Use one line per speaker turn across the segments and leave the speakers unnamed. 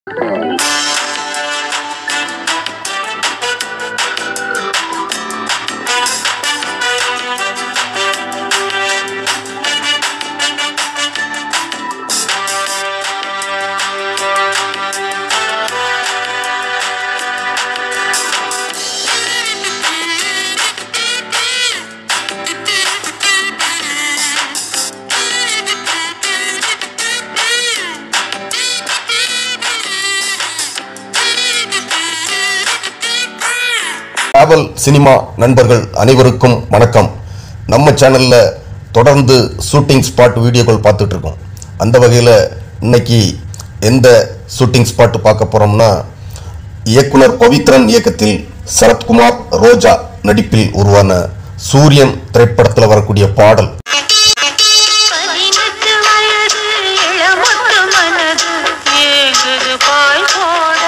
travel cinema நண்பர்கள் அனைவருக்கும் வணக்கம் நம்ம சேனல்ல தொடர்ந்து ஷூட்டிங் ஸ்பாட் வீடியோக்கள் பார்த்துட்டு இருக்கோம் அந்த வகையில் இன்னைக்கு எந்த ஷூட்டிங் ஸ்பாட் பார்க்க போறோம்னா இயக்குனர் பவித்ரன் இயக்கத்தில் சரத்குமார் ரோஜா நடிப்பில் உருவான சூரியன் திரைப்படத்தில் வரக்கூடிய பாடல்
பதினெட்டு வயது இளமொட்டு மனது ஏங்குது பாய் போட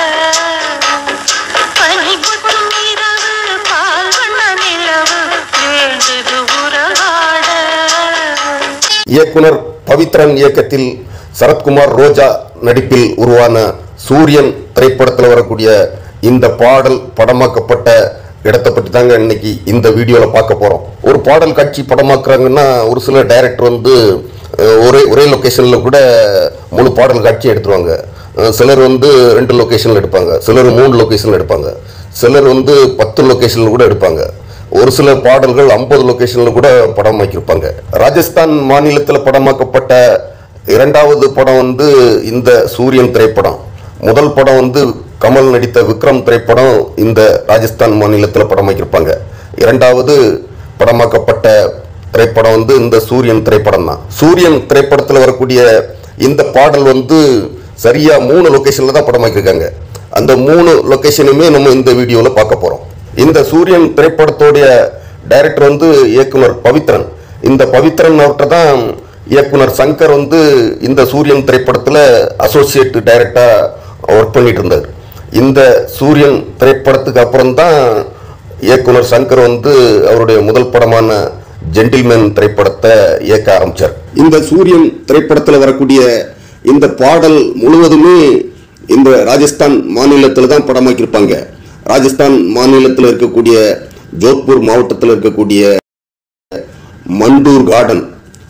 பனி கொட்டும் இரவு பால் வண்ண நிலவு வேண்டுது உறவாட
இயக்குனர் பவித்ரன் இயக்கத்தில் சரத்குமார் ரோஜா நடிப்பில் உருவான சூரியன் திரைப்படத்தில் வரக்கூடிய இந்த பாடல் படமாக்கப்பட்ட இடத்தை பற்றி தாங்க இன்னைக்கு இந்த வீடியோவில் பார்க்க போகிறோம் ஒரு பாடல் காட்சி படமாக்குறாங்கன்னா ஒரு சில டைரக்டர் வந்து அஹ், ஒரே ஒரே லொக்கேஷனில் கூட முழு பாடல் காட்சி எடுத்துருவாங்க அஹ், சிலர் வந்து ரெண்டு லொக்கேஷனில் எடுப்பாங்க சிலர் மூணு லொக்கேஷனில் எடுப்பாங்க சிலர் வந்து பத்து லொக்கேஷனில் கூட எடுப்பாங்க ஒரு சில பாடல்கள் ஐம்பது லொகேஷன்ல கூட படமாக்கியிருப்பாங்க ராஜஸ்தான் மாநிலத்தில் படமாக்கப்பட்ட இரண்டாவது படம் வந்து இந்த சூரியன் திரைப்படம் முதல் படம் வந்து கமல் நடித்த விக்ரம் திரைப்படம் இந்த ராஜஸ்தான் மாநிலத்தில் படமாக்கியிருப்பாங்க இரண்டாவது படமாக்கப்பட்ட திரைப்படம் வந்து இந்த சூரியன் திரைப்படம் தான் சூரியன் திரைப்படத்தில் வரக்கூடிய இந்த பாடல் வந்து சரியா மூணு லொகேஷன்ல தான் படமாக்கியிருக்காங்க அந்த மூணு லொகேஷனுமே நம்ம இந்த வீடியோவில் பார்க்க போறோம் இந்த சூரியன் திரைப்படத்தோடைய டைரக்டர் வந்து இயக்குனர் பவித்ரன் இந்த பவித்ரன் அவர்கிட்ட தான் இயக்குனர் சங்கர் வந்து இந்த சூரியன் திரைப்படத்தில் அசோசியேட் டைரக்டராக ஒர்க் பண்ணிட்டு இருந்தார் இந்த சூரியன் திரைப்படத்துக்கு அப்புறம் தான் இயக்குனர் சங்கர் வந்து அவருடைய முதல் படமான ஜென்டில்மேன் திரைப்படத்தை இயக்க ஆரம்பிச்சார் இந்த சூரியன் திரைப்படத்தில் வரக்கூடிய இந்த பாடல் முழுவதுமே இந்த ராஜஸ்தான் மாநிலத்தில் தான் படமாக்கியிருப்பாங்க ராஜஸ்தான் மாநிலத்தில் இருக்கக்கூடிய ஜோத்பூர் மாவட்டத்தில் இருக்கக்கூடிய மண்டூர் கார்டன்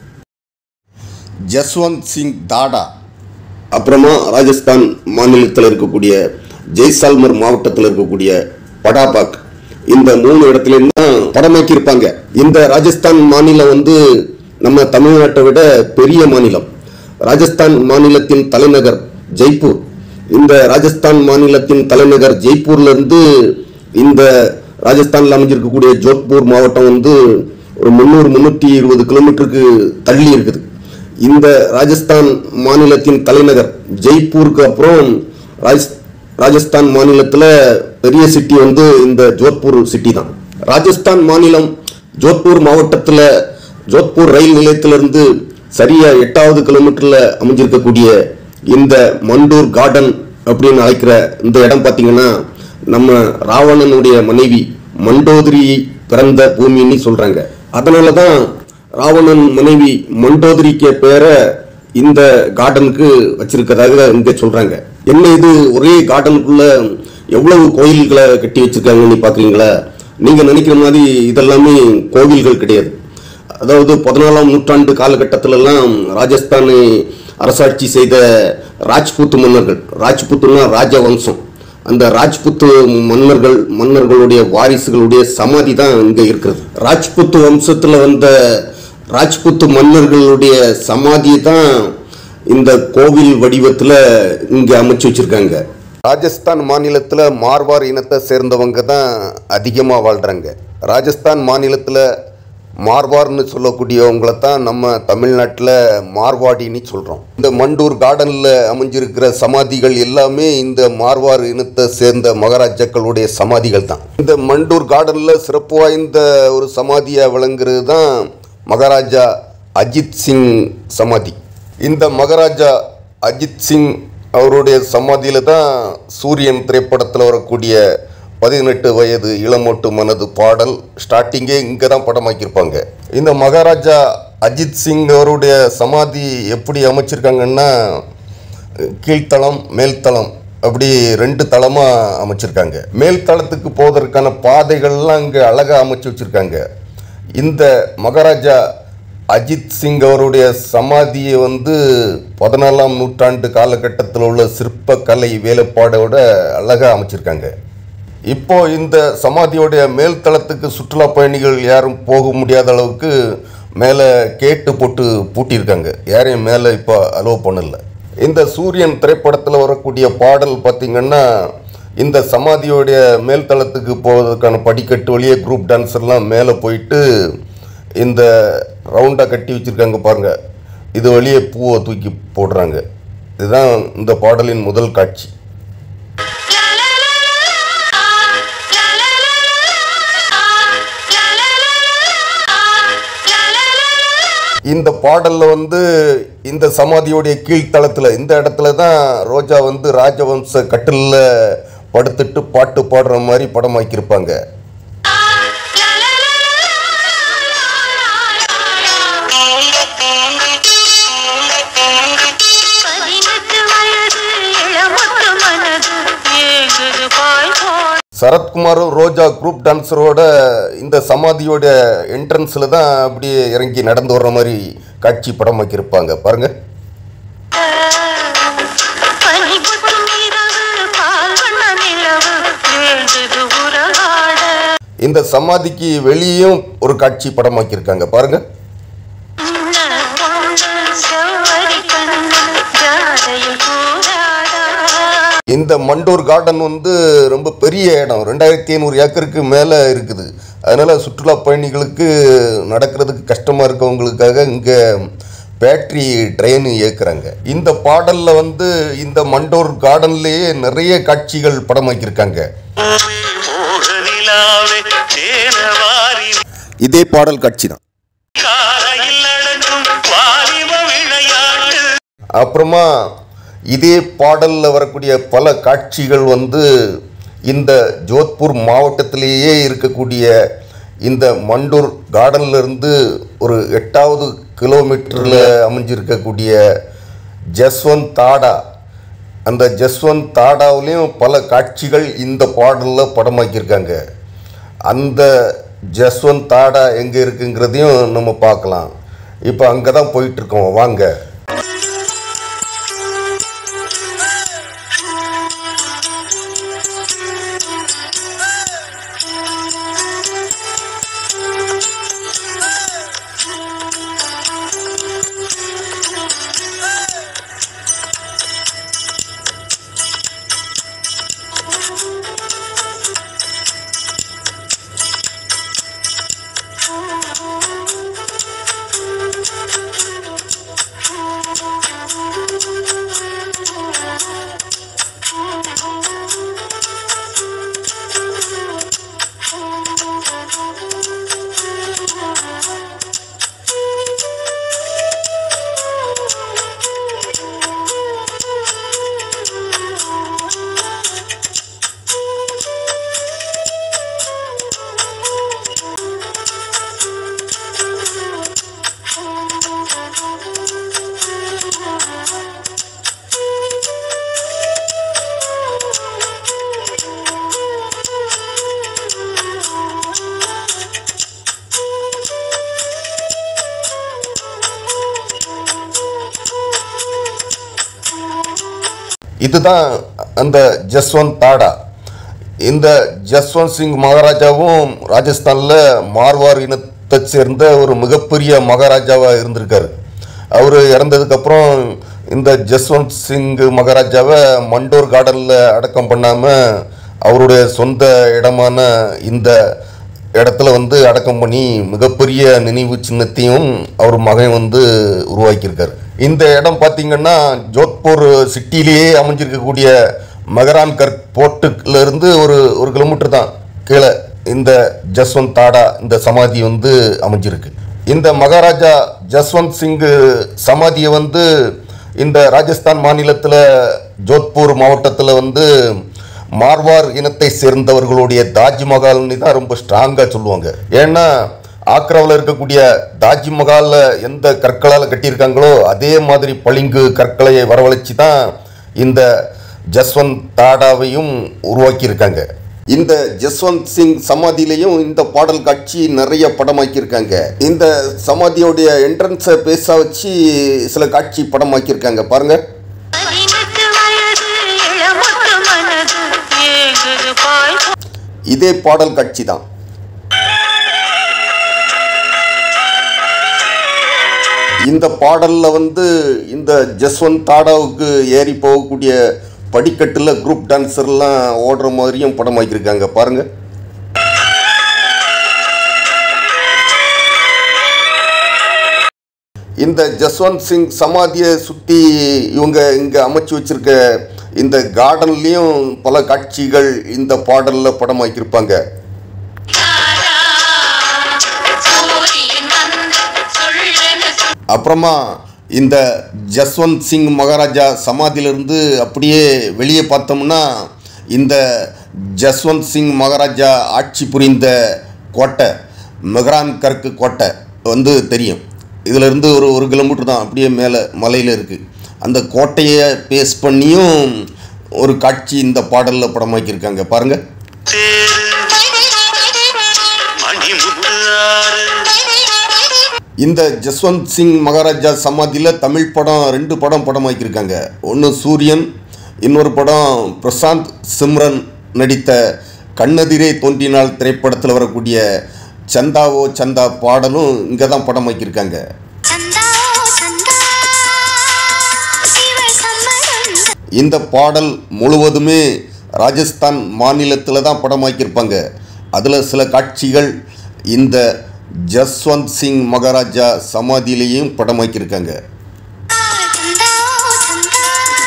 ஜஸ்வந்த் சிங் தாடா அப்புறமா ராஜஸ்தான் மாநிலத்தில் இருக்கக்கூடிய ஜெய்சால்மர் மாவட்டத்தில் இருக்கக்கூடிய படாபாக் இந்த மூணு இடத்துல தான் படமாக்கியிருப்பாங்க இந்த ராஜஸ்தான் மாநிலம் வந்து நம்ம தமிழ்நாட்டை விட பெரிய மாநிலம் ராஜஸ்தான் மாநிலத்தின் தலைநகர் ஜெய்ப்பூர் இந்த ராஜஸ்தான் மாநிலத்தின் தலைநகர் ஜெய்ப்பூர்ல இருந்து இந்த ராஜஸ்தான்ல அமைஞ்சிருக்கக்கூடிய ஜோத்பூர் மாவட்டம் வந்து ஒரு முந்நூறு முந்நூற்றி இருபது கிலோமீட்டருக்கு தள்ளி இருக்குது இந்த ராஜஸ்தான் மாநிலத்தின் தலைநகர் ஜெய்ப்பூருக்கு அப்புறம் ராஜ் ராஜஸ்தான் மாநிலத்தில் பெரிய சிட்டி வந்து இந்த ஜோத்பூர் சிட்டி தான் ராஜஸ்தான் மாநிலம் ஜோத்பூர் மாவட்டத்தில் ஜோத்பூர் ரயில் நிலையத்திலிருந்து சரியா எட்டாவது கிலோமீட்டரில் அமைஞ்சிருக்கக்கூடிய இந்த மண்டூர் கார்டன் அப்படின்னு அழைக்கிற இந்த இடம் பார்த்தீங்கன்னா நம்ம ராவணனுடைய மனைவி மண்டோதரி பிறந்த பூமின்னு சொல்றாங்க அதனால தான் ராவணன் மனைவி மண்டோதரிக்கு பேரை இந்த கார்டனுக்கு வச்சிருக்கதாக இங்க சொல்றாங்க என்ன இது ஒரே கார்டனுக்குள்ள எவ்வளவு கோயில்களை கட்டி வச்சிருக்காங்கன்னு பாக்குறீங்களா நீங்க நினைக்கிற மாதிரி இதெல்லாமே கோவில்கள் கிடையாது அதாவது பதினாலாம் நூற்றாண்டு காலகட்டத்திலெல்லாம் ராஜஸ்தானை அரசாட்சி செய்த ராஜ்புத் மன்னர்கள் ராஜ்புத்துனா ராஜவம்சம் அந்த ராஜ்புத் மன்னர்கள் மன்னர்களுடைய வாரிசுகளுடைய சமாதி தான் இங்க இருக்கிறது ராஜ்புத் வம்சத்துல வந்த ராஜ்புத் மன்னர்களுடைய சமாதி தான் இந்த கோவில் வடிவத்துல இங்க அமைச்சு வச்சிருக்காங்க ராஜஸ்தான் மாநிலத்தில் மார்வார் இனத்தை சேர்ந்தவங்க தான் அதிகமாக வாழ்கிறாங்க ராஜஸ்தான் மாநிலத்தில் மார்வார்னு சொல்லக்கூடியவங்களை தான் நம்ம தமிழ்நாட்டில் மார்வாடின்னு சொல்கிறோம் இந்த மண்டூர் கார்டனில் அமைஞ்சிருக்கிற சமாதிகள் எல்லாமே இந்த மார்வார் இனத்தை சேர்ந்த மகாராஜாக்களுடைய சமாதிகள் தான் இந்த மண்டூர் கார்டனில் சிறப்பு வாய்ந்த ஒரு சமாதியாக விளங்குறது தான் மகாராஜா அஜித் சிங் சமாதி இந்த மகாராஜா அஜித் சிங் அவருடைய சமாதியில் தான் சூரியன் திரைப்படத்தில் வரக்கூடிய பதினெட்டு வயது இளமோட்டு மனது பாடல் ஸ்டார்டிங்கே இங்கே தான் படமாக்கியிருப்பாங்க இந்த மகாராஜா அஜித் சிங் அவருடைய சமாதி எப்படி அமைச்சிருக்காங்கன்னா கீழ்த்தளம் மேல்தளம் அப்படி ரெண்டு தளமாக அமைச்சிருக்காங்க மேல் தளத்துக்கு போவதற்கான பாதைகள்லாம் இங்கே அழகாக அமைச்சு வச்சுருக்காங்க இந்த மகாராஜா அஜித் சிங் அவருடைய சமாதியை வந்து பதினாலாம் நூற்றாண்டு காலகட்டத்தில் உள்ள சிற்பக்கலை வேலைப்பாடோட அழகாக அமைச்சிருக்காங்க இப்போ இந்த சமாதியோடைய மேல் தளத்துக்கு சுற்றுலா பயணிகள் யாரும் போக முடியாத அளவுக்கு மேலே கேட்டு போட்டு பூட்டியிருக்காங்க யாரையும் மேலே இப்போ அலோவ் பண்ணல இந்த சூரியன் திரைப்படத்தில் வரக்கூடிய பாடல் பார்த்திங்கன்னா இந்த சமாதியோடைய மேல் தளத்துக்கு போவதற்கான படிக்கட்டு வழியே குரூப் டான்ஸர்லாம் மேலே போயிட்டு இந்த ரவுண்டாக கட்டி வச்சுருக்காங்க பாருங்கள் இது வழியே பூவை தூக்கி போடுறாங்க இதுதான் இந்த பாடலின் முதல் காட்சி இந்த பாடல்ல வந்து இந்த சமாதியோடைய கீழ்த்தளத்தில் இந்த இடத்துல தான் ரோஜா வந்து ராஜவம்ச கட்டிலில் படுத்துட்டு பாட்டு பாடுற மாதிரி படமாக்கியிருப்பாங்க
பதினெட்டு வயது இளமொட்டு மனது ஏங்குது பாய் போட
சரத்குமாரும் ரோஜா குரூப் டான்ஸரோட இந்த சமாதியோட என்ட்ரன்ஸில் தான் அப்படியே இறங்கி நடந்து வர்ற மாதிரி காட்சி படமாக்கியிருப்பாங்க பாருங்க
பனிபொட்டும் இரவு பால் வண்ண நிலவு வேண்டுது உறவாட
இந்த சமாதிக்கு வெளியும் ஒரு காட்சி படமாக்கியிருக்காங்க பாருங்க
உன்ன கொண்டு செவ்வரி கண்ணு ஜாதையில் கூடாதா
இந்த மண்டூர் கார்டன் வந்து ரொம்ப பெரிய இடம் ரெண்டாயிரத்தி ஐநூறு ஏக்கருக்கு மேலே இருக்குது அதனால் சுற்றுலா பயணிகளுக்கு நடக்கிறதுக்கு கஷ்டமாக இருக்கவங்களுக்காக இங்கே பேட்ரி ட்ரெயின் இயக்குறாங்க இந்த பாடலில் வந்து இந்த மண்டூர் கார்டன்லேயே நிறைய காட்சிகள் படமாக்கியிருக்காங்க
மோகனிலாவே தேனவாரி
இதே பாடல் காட்சி தான்
காலையில் அடங்கும் வாலிப விளையாட்டு
அப்புறமா இதே பாடலில் வரக்கூடிய பல காட்சிகள் வந்து இந்த ஜோத்பூர் மாவட்டத்திலேயே இருக்கக்கூடிய இந்த மண்டூர் கார்டன்ல இருந்து ஒரு எட்டாவது கிலோமீட்டரில் அமைஞ்சிருக்கக்கூடிய ஜஸ்வந்த் தாடா அந்த ஜஸ்வந்த் தாடாவிலையும் பல காட்சிகள் இந்த பாடலில் படமாக்கியிருக்காங்க அந்த ஜஸ்வந்த் தாடா எங்கே இருக்குங்கிறதையும் நம்ம பார்க்கலாம் இப்போ அங்கே தான் போயிட்டுருக்கோம் வாங்க இதுதான் அந்த ஜஸ்வந்த் தாடா இந்த ஜஸ்வந்த் சிங் மகாராஜாவும் ராஜஸ்தானில் மார்வார் இனத்தை சேர்ந்த ஒரு மிகப்பெரிய மகாராஜாவாக இருந்திருக்காரு அவர் இறந்ததுக்கப்புறம் இந்த ஜஸ்வந்த் சிங் மகாராஜாவை மண்டோர் கார்டனில் அடக்கம் பண்ணாமல் அவருடைய சொந்த இடமான இந்த இடத்துல வந்து அடக்கம் பண்ணி மிகப்பெரிய நினைவு சின்னத்தையும் அவர் மகன் வந்து உருவாக்கியிருக்காரு இந்த இடம் பார்த்தீங்கன்னா ஜோத்பூர் சிட்டிலேயே அமைஞ்சிருக்கக்கூடிய மகரான் கர் போர்ட்டுல இருந்து ஒரு ஒரு கிலோமீட்டர் தான் கீழே இந்த ஜஸ்வந்த் தாடா இந்த சமாதி வந்து அமைஞ்சிருக்கு இந்த மகாராஜா ஜஸ்வந்த் சிங் சமாதியை வந்து இந்த ராஜஸ்தான் மாநிலத்தில் ஜோத்பூர் மாவட்டத்தில் வந்து மார்வார் இனத்தை சேர்ந்தவர்களுடைய தாஜ்மஹால்னு தான் ரொம்ப ஸ்ட்ராங்காக சொல்லுவாங்க ஏன்னா ஆக்ராவில் இருக்கக்கூடிய தாஜ்மஹாலில் எந்த கற்களால் கட்டியிருக்காங்களோ அதே மாதிரி பளிங்கு கற்களை வரவழைச்சு தான் இந்த ஜஸ்வந்த் தாடாவையும் உருவாக்கியிருக்காங்க இந்த ஜஸ்வந்த் சிங் சமாதியிலையும் இந்த பாடல் காட்சி நிறைய படமாக்கியிருக்காங்க இந்த சமாதியோடைய என்ட்ரன்ஸை பேச வச்சு சில காட்சி படமாக்கியிருக்காங்க பாருங்க
பதினெட்டு வயது இளமுத்து மனது ஏகுது பாய்
இதே பாடல் காட்சி தான் இந்த பாடல்ல வந்து இந்த ஜஸ்வந்த் தாடாவுக்கு ஏறி போகக்கூடிய படிக்கட்டில் குரூப் டான்ஸர்லாம் ஓடுற மாதிரியும் படமாக்கியிருக்காங்க பாருங்க இந்த ஜஸ்வந்த் சிங் சமாதியை சுற்றி இவங்க இங்கே அமைச்சு வச்சிருக்க இந்த கார்டன்லேயும் பல காட்சிகள் இந்த பாடலில் படமாக்கியிருப்பாங்க
சூரியன் வந்து சொல்லுன்னு
அப்புறமா இந்த ஜஸ்வந்த் சிங் மகாராஜா சமாதியிலிருந்து அப்படியே வெளியே பார்த்தோம்னா இந்த ஜஸ்வந்த் சிங் மகாராஜா ஆட்சி புரிந்த கோட்டை மெஹ்ரான் கற்கு கோட்டை வந்து தெரியும் இதிலிருந்து ஒரு ஒரு கிலோமீட்டர் தான் அப்படியே மேலே மலையில் இருக்குது அந்த கோட்டையை பேஸ் பண்ணியும் ஒரு காட்சி இந்த பாடலில் படமாக்கியிருக்காங்க பாருங்கள்
தேரு மணிமுத்து ஆறு
இந்த ஜஸ்வந்த் சிங் மகாராஜா சமாதியில் தமிழ் படம் ரெண்டு படம் படமாக்கியிருக்காங்க ஒன்று சூரியன் இன்னொரு படம் பிரசாந்த் சிம்ரன் நடித்த கண்ணெதிரே தோன்றினால் திரைப்படத்தில் வரக்கூடிய சந்தாவோ சந்தா பாடலும் இங்கே தான் படமாக்கியிருக்காங்க
சந்தா சந்தா இவள் சம்மதம்
இந்த பாடல் முழுவதுமே ராஜஸ்தான் மாநிலத்தில் தான் படமாக்கியிருப்பாங்க அதில் சில காட்சிகள் இந்த ஜஸ்வந்த் சிங் மகாராஜா சமாதியிலேயும் படமாக்கியிருக்காங்க
சந்தா சந்தா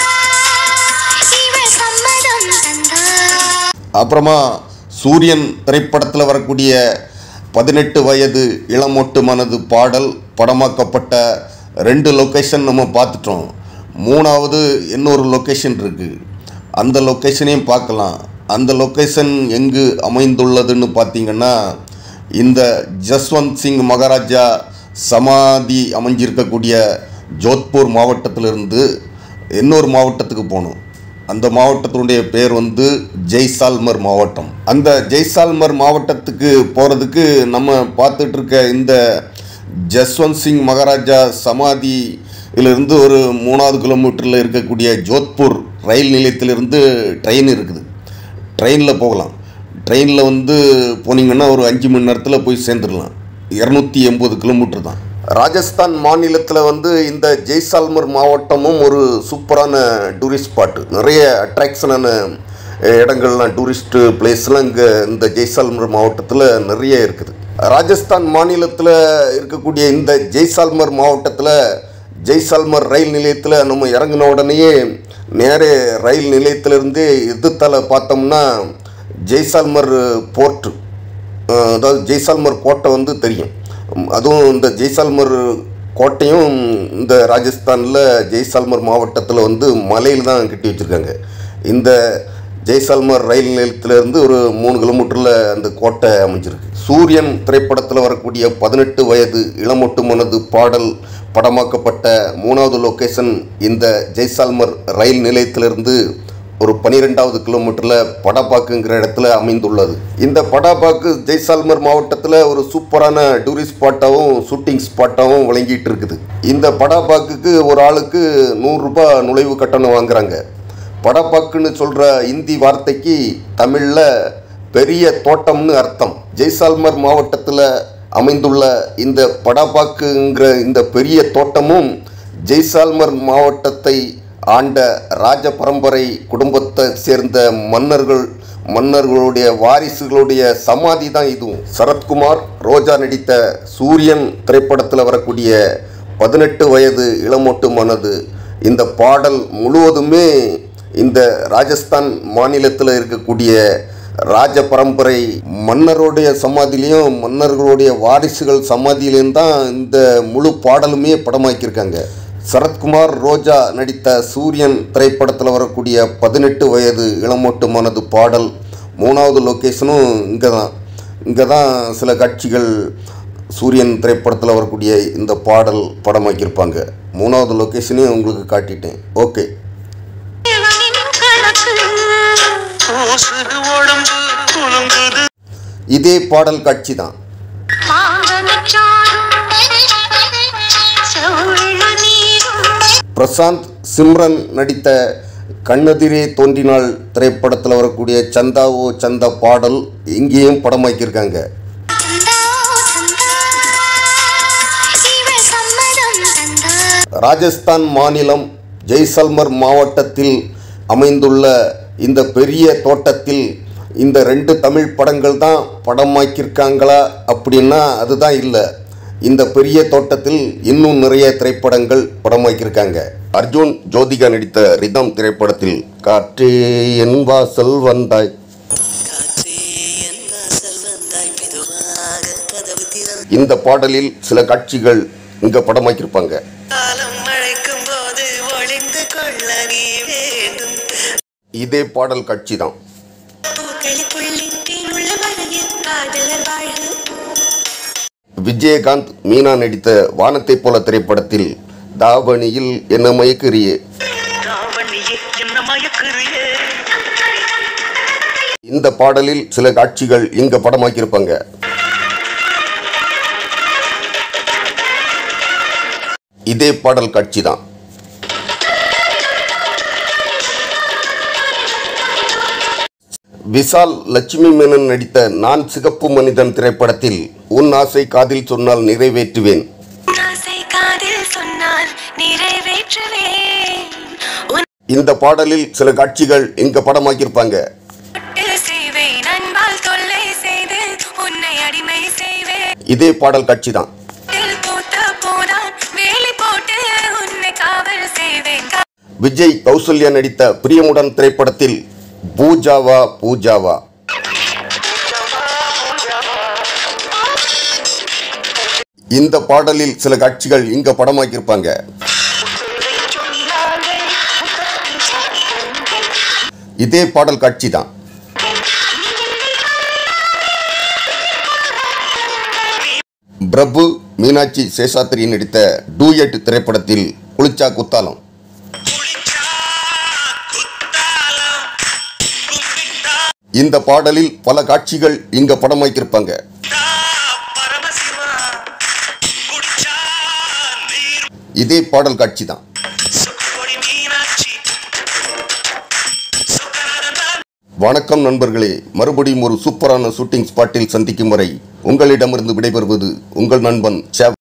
இவள் சம்மதம் சந்தா
அப்புறமா சூரியன் திரைப்படத்தில் வரக்கூடிய பதினெட்டு வயது இளமொட்டு மனது பாடல் படமாக்கப்பட்ட ரெண்டு லொக்கேஷன் நம்ம பார்த்துட்டோம் மூணாவது இன்னொரு லொக்கேஷன் இருக்குது அந்த லொக்கேஷனையும் பார்க்கலாம் அந்த லொக்கேஷன் எங்கு அமைந்துள்ளதுன்னு பார்த்தீங்கன்னா இந்த ஜஸ்வந்த் சிங் மகாராஜா சமாதி அமைஞ்சிருக்கக்கூடிய ஜோத்பூர் மாவட்டத்திலிருந்து இன்னொரு மாவட்டத்துக்கு போகணும் அந்த மாவட்டத்தினுடைய பேர் வந்து ஜெய்சால்மர் மாவட்டம் அந்த ஜெய்சால்மர் மாவட்டத்துக்கு போகிறதுக்கு நம்ம பார்த்துட்டு இருக்க இந்த ஜஸ்வந்த் சிங் மகாராஜா சமாதியிலிருந்து ஒரு மூணாவது கிலோமீட்டரில் இருக்கக்கூடிய ஜோத்பூர் ரயில் நிலையத்திலிருந்து ட்ரெயின் இருக்குது ட்ரெயினில் போகலாம் ட்ரெயினில் வந்து போனீங்கன்னா ஒரு அஞ்சு மணி நேரத்தில் போய் சேர்ந்துடலாம் இரநூத்தி எண்பது கிலோமீட்டர் தான் ராஜஸ்தான் மாநிலத்தில் வந்து இந்த ஜெய்சால்மர் மாவட்டமும் ஒரு சூப்பரான டூரிஸ்ட் ஸ்பாட்டு நிறைய அட்ராக்ஷனான இடங்கள்லாம் டூரிஸ்ட் பிளேஸ்லாம் இங்கே இந்த ஜெய்சால்மர் மாவட்டத்தில் நிறைய இருக்குது ராஜஸ்தான் மாநிலத்தில் இருக்கக்கூடிய இந்த ஜெய்சால்மர் மாவட்டத்தில் ஜெய்சால்மர் ரயில் நிலையத்தில் நம்ம இறங்கின உடனேயே நேரே ரயில் நிலையத்திலிருந்து எதிர்த்தால பார்த்தோம்னா ஜெய்சால்மர் போர்ட்டு அஹ் அதாவது ஜெய்சால்மர் கோட்டை வந்து தெரியும் உம், அதுவும் இந்த ஜெய்சால்மர் கோட்டையும் இந்த ராஜஸ்தானில் ஜெய்சால்மர் மாவட்டத்தில் வந்து மலையில் தான் கட்டி வச்சுருக்காங்க இந்த ஜெய்சால்மர் ரயில் நிலையத்திலேருந்து ஒரு மூணு கிலோமீட்டரில் அந்த கோட்டை அமைஞ்சிருக்கு சூரியன் திரைப்படத்தில் வரக்கூடிய பதினெட்டு வயது இளமொட்டு மனது பாடல் படமாக்கப்பட்ட மூணாவது லொக்கேஷன் இந்த ஜெய்சால்மர் ரயில் நிலையத்திலிருந்து ஒரு பனிரெண்டாவது கிலோமீட்டரில் படாபாக்குங்கிற இடத்துல அமைந்துள்ளது இந்த படாபாக்கு ஜெய்சால்மர் மாவட்டத்தில் ஒரு சூப்பரான டூரிஸ்ட் ஸ்பாட்டாகவும் ஷூட்டிங் ஸ்பாட்டாகவும் விளங்கிட்டு இருக்குது இந்த படாபாக்குக்கு ஒரு ஆளுக்கு நூறுரூபா நுழைவு கட்டணம் வாங்குறாங்க படப்பாக்குன்னு சொல்கிற இந்தி வார்த்தைக்கு தமிழில் பெரிய தோட்டம்னு அர்த்தம் ஜெய்சால்மர் மாவட்டத்தில் அமைந்துள்ள இந்த படாபாக்குங்கிற இந்த பெரிய தோட்டமும் ஜெய்சால்மர் மாவட்டத்தை ஆண்ட ராஜ பரம்பரை குடும்பத்தை சேர்ந்த மன்னர்கள் மன்னர்களுடைய வாரிசுகளுடைய சமாதி தான் இதுவும் சரத்குமார் ரோஜா நடித்த சூரியன் திரைப்படத்தில் வரக்கூடிய பதினெட்டு வயது இளமொட்டு மனது இந்த பாடல் முழுவதுமே இந்த ராஜஸ்தான் மாநிலத்தில் இருக்கக்கூடிய ராஜ பரம்பரை மன்னருடைய சமாதியிலையும் மன்னர்களுடைய வாரிசுகள் சமாதியிலையும் தான் இந்த முழு பாடலுமே படமாக்கியிருக்காங்க சரத்குமார் ரோஜா நடித்த சூரியன் திரைப்படத்தில் வரக்கூடிய பதினெட்டு வயது இளமோட்டு மனது பாடல் மூணாவது லொக்கேஷனும் இங்கே தான் இங்கே தான் சில காட்சிகள் சூரியன் திரைப்படத்தில் வரக்கூடிய இந்த பாடல் படமாக்கியிருப்பாங்க மூணாவது லொக்கேஷனையும் உங்களுக்கு காட்டிட்டேன் ஓகே
தேவனின்
கொசு உடம்பு குலுங்குது
இதே பாடல் காட்சி தான் பிரசாந்த் சிம்ரன் நடித்த கண்ணெதிரே தோன்றினால் திரைப்படத்தில் வரக்கூடிய சந்தா ஓ சந்தா பாடல் இங்கேயும் படமாக்கியிருக்காங்க ராஜஸ்தான் மாநிலம் ஜெய்சல்மர் மாவட்டத்தில் அமைந்துள்ள இந்த பெரிய தோட்டத்தில் இந்த ரெண்டு தமிழ் படங்கள் தான் படமாக்கியிருக்காங்களா அப்படின்னா அதுதான் இல்லை இந்த பெரிய தோட்டத்தில் இன்னும் நிறைய திரைப்படங்கள் படமாக்கியிருக்காங்க அர்ஜுன் ஜோதிகா நடித்த ரிதம் திரைப்படத்தில் காற்றே என் வாசல் வந்தாய் இந்த பாடலில் சில காட்சிகள் இங்க படமாக்கியிருப்பாங்க
காலம் மழைக்கும் போது ஒளிந்து கொள்ள நீ வேண்டும்
இதே பாடல் காட்சி தான்
பூக்களி புள்ளின் உள்ள மழையில் காதலர் வாழ்வு
விஜயகாந்த் மீனா நடித்த வானத்தைப் போல திரைப்படத்தில் தாவணியில் என்ன மயக்கிறியே
ராவணியே என்ன மயக்குறியே
இந்த பாடலில் சில காட்சிகள் இங்க படமாக்கியிருப்பாங்க இதே பாடல் காட்சி தான் விசால் லட்சுமி மேனன் நடித்த நான் சிகப்பு மனிதன் திரைப்படத்தில் உன் ஆசை காதில் சொன்னால் நிறைவேற்றுவேன்
ஆசை காதில் சொன்னால் நிறைவேற்றுவேன் உன்
இந்த பாடலில் சில காட்சிகள் இங்க படமாக்கியிருப்பாங்க
தொட்டில் செய்வேன் அன்பால் தொல்லை செய்து உன்னை அடிமை செய்வேன்
இதே பாடல் காட்சி தான்
தில் பூத்த போதான் வேலி போட்டு உன்னை காவல் செய்வேன் கா-
விஜய் கௌசல்யா நடித்த பிரியமுடன் திரைப்படத்தில் பூஜாவா பூஜாவா இந்த பாடலில் சில காட்சிகள் இங்க படமாக்கியிருப்பாங்க இதே பாடல் காட்சி தான் பிரபு மீனாட்சி சேஷாத்திரி நடித்த டூயட் திரைப்படத்தில் குளிச்சா குத்தாலம் இந்த பாடலில் பல காட்சிகள் இங்க படமாக்கியிருப்பாங்க
பரமசிவா குடிச்சா நீர்
இதே பாடல் காட்சி தான்
கொடி மீனாட்சி சொக்கநாதன்
வணக்கம் நண்பர்களே மறுபடியும் ஒரு சூப்பரான ஷூட்டிங் ஸ்பாட்டில் சந்திக்கும் வரை உங்களிடமிருந்து விடைபெறுவது உங்கள் நண்பன் சேவ்